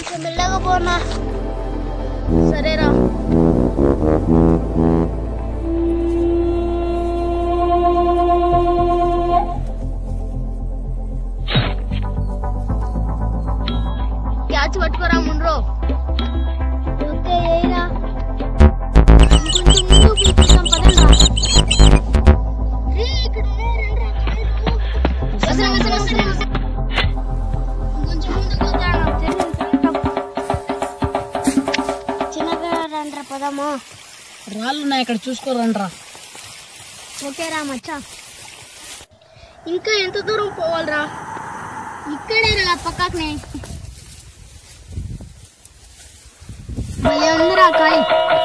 కొంచెం మెల్లగా పోనా సరేరా క్యాచ్ పట్టుకోరా ముండ్రో ఓకే ఏరా ఇంకొంచెం ముందుకు కూర్చుందాం పదండ్రా రే ఇక్కడ ఉన్నారండ్రా కాయలు వసరం వసరం వసరం వసరం కొంచెం ముందుకు వద్దాం చిన్నగా రండ్రా పదము రాళ్ళు ఉన్నాయి ఇక్కడ చూసుకోరండ్రా ఓకేరా మచ్చా ఇంకా ఎంత దూరం పోవాలరా ఇక్కడే రా పక్కనే భలే ఉందిరా కాయ్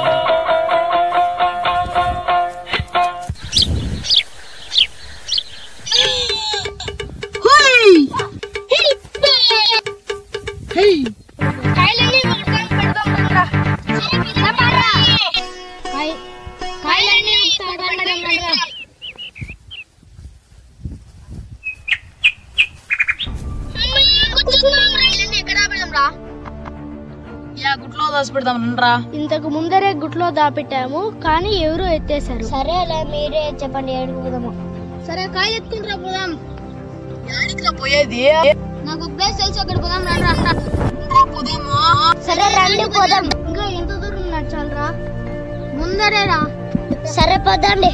కాయలన్నీ ఒకటిగా పెడదాం రండ్రా. కాయ్- కాయలన్నీ ఒకటిగా పెడదాం రండ్రా. యా గుట్లో దాచి పెడదాం రండ్రా ఇంతకు ముందరే గుట్లో దాపెట్టాము కానీ ఎవరు ఎత్తేసారు సరే అలా మీరే చెప్పండి ఏడుకు పోదాము సరే కాయ ఎత్తుకుంటారా పోదాం యాడికిరా పోయేది నాకు ఒక ప్లేస్ తెలుసు అక్కడ పోదాం రండి పోదాము సరే రండి పోదాం ఇంకా ఎంత దూరం నడచాలరా ముందరే రా సరే పోదండి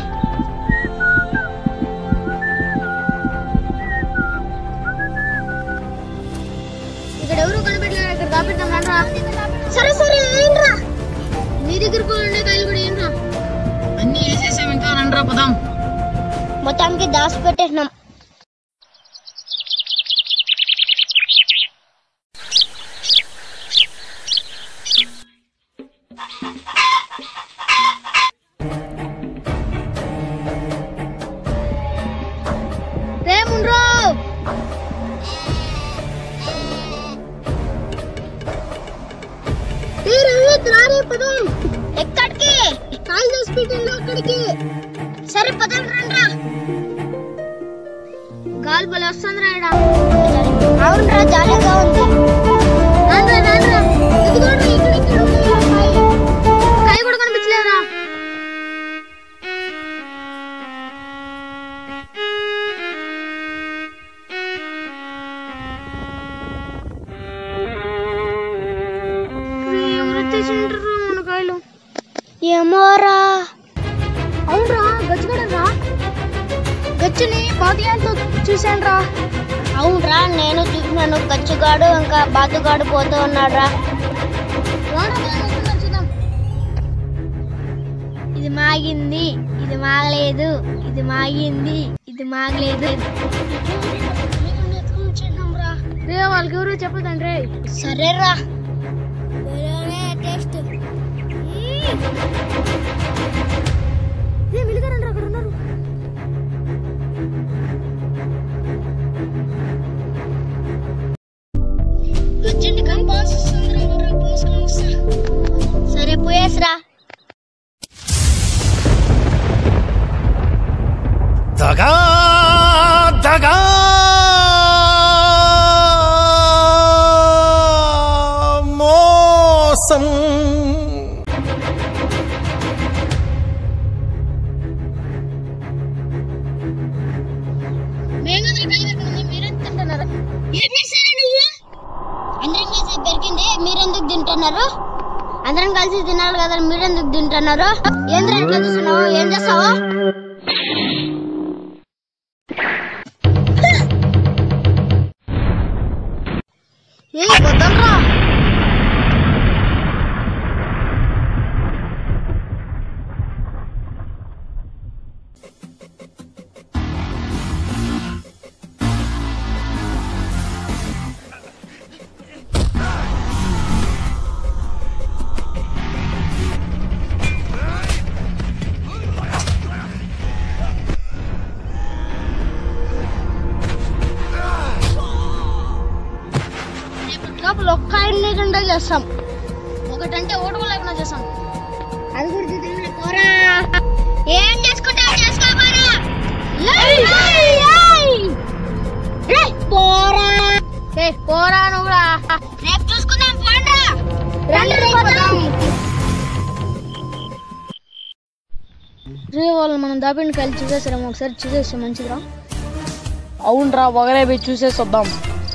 ఇక్కడ ఎవరు కనిపెట్టలేరు ఇక్కడ దాపెడతాం రండ్రా సరే సరే ఏంట్రా మీ దగ్గర కూడా ఉండే కాయలు కూడా ఏంట్రా అన్ని వేసేసాం ఇంకా రండ్రా పోదాం మొత్తానికి దాచి పెట్టేసినాం రేముండ్రో ఎక్కడికి కాల్ హాస్పిటల్ అక్కడికి సరే పదండి రండ్రా గాలి బలి వస్తుంది రాయడా అవునరా జాలీగా ఉంది రండ్రా రండ్రా ఇదిగోండి ఇక్కడ ఇక్కడ ఉంది కాయ కాయ కూడా కనిపించలేదురా ఎవరు తెచ్చింటారు మన కాయలు ఏమోరా అవునరా గచ్చిగడరా గచ్చుని బాతుగాడితో చూశాను రా అవునరా నేను చూసినాను గచ్చుగాడు ఇంకా బాతుగాడు పోతూ ఉన్నాడు రా ఇది మాగింది ఇది మాగలేదు ఇది మాగింది ఇది మాగలేదు రే వాళ్ళకి ఎవరు చెప్పదండి రే సరేరా టేస్ట్ వెలుగారండి అక్కడ ఉన్నారు అర్జెంట్ కంపాస్ పోసుకొని వస్తా సరే పోయేసిరా దగా దగా మోసం మేము మీరెందుకు తింటున్నారు ఏం చేశారు నువ్వు అందరం కలిసి పెరిగింది మీరెందుకు తింటున్నారు అందరం కలిసి తినాలి కదా మీరెందుకు తింటున్నారు ఏంద్రా ఇట్లా చూస్తున్నావు ఏం చేస్తావు ఏ వద్దంరా రేపటి లోపల ఒక్క ఆయన లేకుండా చేస్తాం ఒకటంటే ఓటు కూడా లేకుండా చేస్తాం అది కూడా చూద్దాం పోరా ఏం చేసుకుంటా చేసుకోపోరా పోరా ఏ పోరా నువ్వు కూడా రేపు చూసుకుందాం పోండి రండి రే పోదాం. రే వాళ్ళు మనం దాపిన కాయలు చూసేసారేమో ఒకసారి చూసేస్తే మంచిదిరా అవునరా ఒకరే పోయి చూసేసి వద్దాం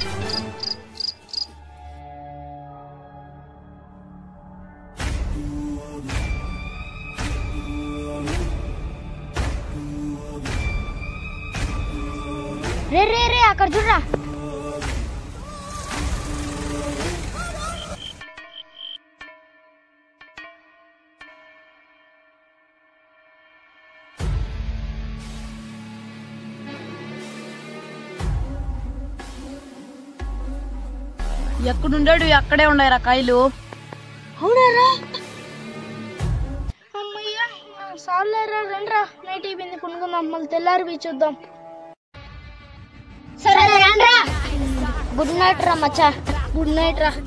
రే రే రే అక్కడ చూడరా ఎక్కడుండాడు అక్కడే ఉన్నాయిరా కాయలు అవునారా అమ్మయ్యా సార్లేరా రండిరా నైట్ అయిపోయింది కొనుక్కుందాం మళ్ళీ తెల్లారి పోయి చూద్దాం సరే రండిరా గుడ్ నైట్ రా మచ్చా గుడ్ నైట్ రా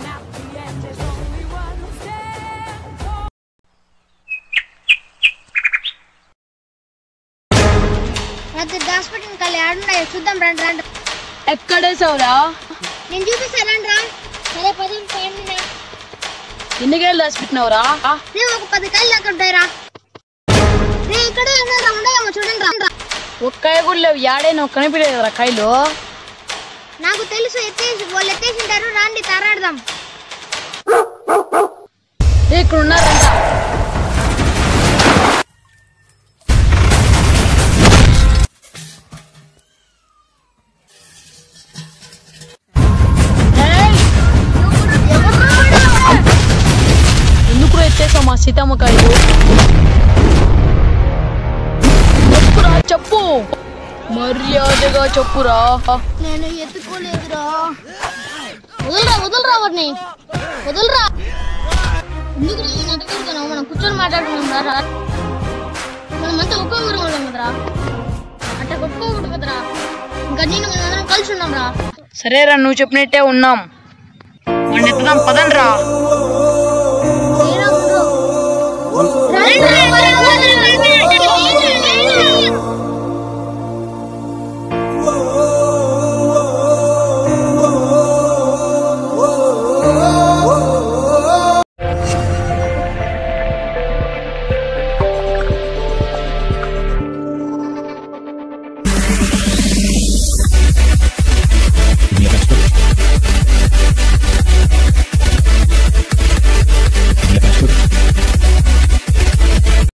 రాత్రి హాస్పిటల్ కలి ఆడున్నాయో చూద్దాం రండి రండి ఎక్కడేసావురా నేను చూపిస్తాను రండి రా సరే పదం పండినా ఎన్ని కాయలు దాచిపెట్టినావురా రే ఒక పది కాయలు అక్కడ ఉంటాయిరా రే ఇక్కడ ఏమైనా ఉన్నాయేమో చూడండి రా ఒక్కాయ కూడా లేవు యాడైనా కనిపించలేదురా కాయలు నాకు తెలుసు ఎత్తేసి వాళ్ళు ఎత్తేసింటారు రాండి తారాడదాం ఏ, ఇక్కడ ఉన్నారంట ఏయ్! ఎందుకు ఎత్తేసావు మా సీతమ్మ కాయలు చెప్పురా చెప్పు మర్యాదగా చెప్పురా నేను ఎత్తుకోలేదురా వదలరా వదలరా వాడిని వదలరా ఎందుకు నటకెళ్తున్నావు మనం కూర్చొని మాట్లాడుకున్నాం రా మనమంతా ఒకే ఊరు వాళ్ళం కదరా అట్లా కొట్టుకోకూడదు కదరా ఇంకా నేను మనం అందరం కలిసి ఉన్నాం రా సరేరా నువ్వు చెప్పినట్టే ఉన్నాం వాడిని ఎత్తుదాం పదండ్రా రండి రా, రండి రా, రండి రా, రండి రా.